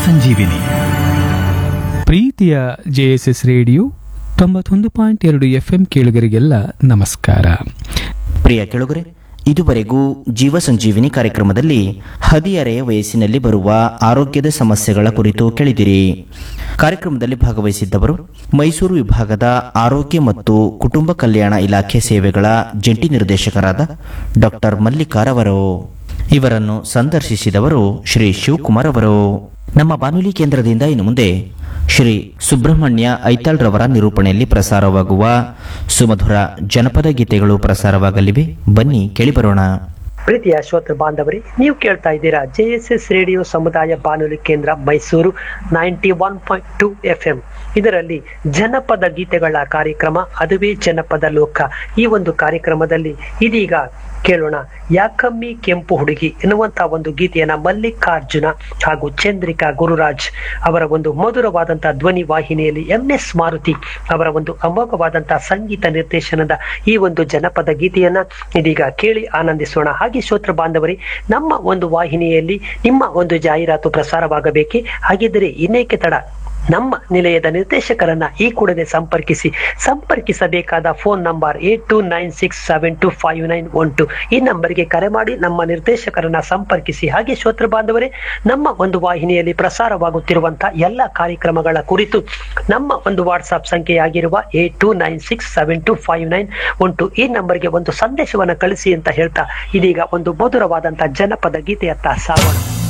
ಸಂಜೀವಿನಿ ಪ್ರೀತಿಯ JSS radio ತೊಂಬತ್ತೊಂದು point ಎರಡು ಎಫ್ಎಂ ಕೇಳುಗರಿಗೆಲ್ಲ ನಮಸ್ಕಾರ ಪ್ರಿಯ ಕೆಳಗರೆ ಇದುವರೆಗೂ ಜೀವ ಸಂಜೀವಿನಿ ಕಾರ್ಯಕ್ರಮದಲ್ಲಿ ಹದಿಹರೆಯ ವಯಸ್ಸಿನಲ್ಲಿ ಬರುವ ಆರೋಗ್ಯದ ಸಮಸ್ಯೆಗಳ ಕುರಿತು ಕೇಳಿದಿರಿ ಕಾರ್ಯಕ್ರಮದಲ್ಲಿ ಭಾಗವಹಿಸಿದ್ದವರು ಮೈಸೂರು ವಿಭಾಗದ ಆರೋಗ್ಯ ಮತ್ತು ಕುಟುಂಬ ಕಲ್ಯಾಣ ಇಲಾಖೆ ಸೇವೆಗಳ ಜಂಟಿ ನಿರ್ದೇಶಕರಾದ ಡಾಕ್ಟರ್ ಮಲ್ಲಿಕಾರ್ ಅವರು ಇವರನ್ನು ಸಂದರ್ಶಿಸಿದವರು ಶ್ರೀ ಶಿವಕುಮಾರ್ ಅವರು ನಮ್ಮ ಬಾನುಲಿ ಕೇಂದ್ರದಿಂದ ಇನ್ನು ಮುಂದೆ ಶ್ರೀ ಸುಬ್ರಹ್ಮಣ್ಯ ಐತಾಳ್ ರವರ ನಿರೂಪಣೆಯಲ್ಲಿ ಪ್ರಸಾರವಾಗುವ ಸುಮಧುರ ಜನಪದ ಗೀತೆಗಳು ಪ್ರಸಾರವಾಗಲಿವೆ ಬನ್ನಿ ಕೇಳಿಬರೋಣ ಪ್ರೀತಿಯ ಶ್ರೋತೃ ಬಾಂಧವರಿ ನೀವು ಕೇಳ್ತಾ ಇದ್ದೀರಾ ಜೆ ಎಸ್ ಎಸ್ ರೇಡಿಯೋ ಸಮುದಾಯ ಬಾನುಲಿ ಕೇಂದ್ರ Mysuru ninety one point two F M ಇದರಲ್ಲಿ ಜನಪದ ಗೀತೆಗಳ ಕಾರ್ಯಕ್ರಮ ಅದುವೇ ಜನಪದ ಲೋಕ ಈ ಒಂದು ಕಾರ್ಯಕ್ರಮದಲ್ಲಿ ಇದೀಗ ಕೇಳೋಣ ಯಾಕಮ್ಮಿ ಕೆಂಪು ಹುಡುಗಿ ಎನ್ನುವಂತ ಒಂದು ಗೀತೆಯನ್ನ ಮಲ್ಲಿಕಾರ್ಜುನ ಹಾಗೂ ಚಂದ್ರಿಕಾ ಗುರುರಾಜ್ ಅವರ ಒಂದು ಮಧುರವಾದಂತಹ ಧ್ವನಿ ವಾಹಿನಿಯಲ್ಲಿ ಎಂ ಎಸ್ ಮಾರುತಿ ಅವರ ಒಂದು ಅಮೋಘವಾದಂತಹ ಸಂಗೀತ ನಿರ್ದೇಶನದ ಈ ಒಂದು ಜನಪದ ಗೀತೆಯನ್ನ ಇದೀಗ ಕೇಳಿ ಆನಂದಿಸೋಣ ಹಾಗೆ ಶ್ರೋತೃ ಬಾಂಧವರೇ ನಮ್ಮ ಒಂದು ವಾಹಿನಿಯಲ್ಲಿ ನಿಮ್ಮ ಒಂದು ಜಾಹೀರಾತು ಪ್ರಸಾರವಾಗಬೇಕೇ ಹಾಗಿದ್ದರೆ ಇನ್ನೇಕೆ ತಡ ನಮ್ಮ ನಿಲಯದ ನಿರ್ದೇಶಕರನ್ನ ಈ ಕೂಡಲೇ ಸಂಪರ್ಕಿಸಿ ಸಂಪರ್ಕಿಸಬೇಕಾದ phone number eight two nine six seven two five nine one two ಈ ನಂಬರ್ಗೆ ಕರೆ ಮಾಡಿ ನಮ್ಮ ನಿರ್ದೇಶಕರನ್ನ ಸಂಪರ್ಕಿಸಿ ಹಾಗೆ ಶ್ರೋತೃ ಬಾಂಧವರೇ ನಮ್ಮ ಒಂದು ವಾಹಿನಿಯಲ್ಲಿ ಪ್ರಸಾರವಾಗುತ್ತಿರುವಂತಹ ಎಲ್ಲ ಕಾರ್ಯಕ್ರಮಗಳ ಕುರಿತು ನಮ್ಮ ಒಂದು ವಾಟ್ಸ್ಆಪ್ ಸಂಖ್ಯೆಯಾಗಿರುವ eight two nine six seven two five nine one two ಈ ನಂಬರ್ಗೆ ಒಂದು ಸಂದೇಶವನ್ನ ಕಳಿಸಿ ಅಂತ ಹೇಳ್ತಾ ಇದೀಗ ಒಂದು ಮಧುರವಾದಂತಹ ಜನಪದ ಗೀತೆಯತ್ತ ಸಾಗೋಣ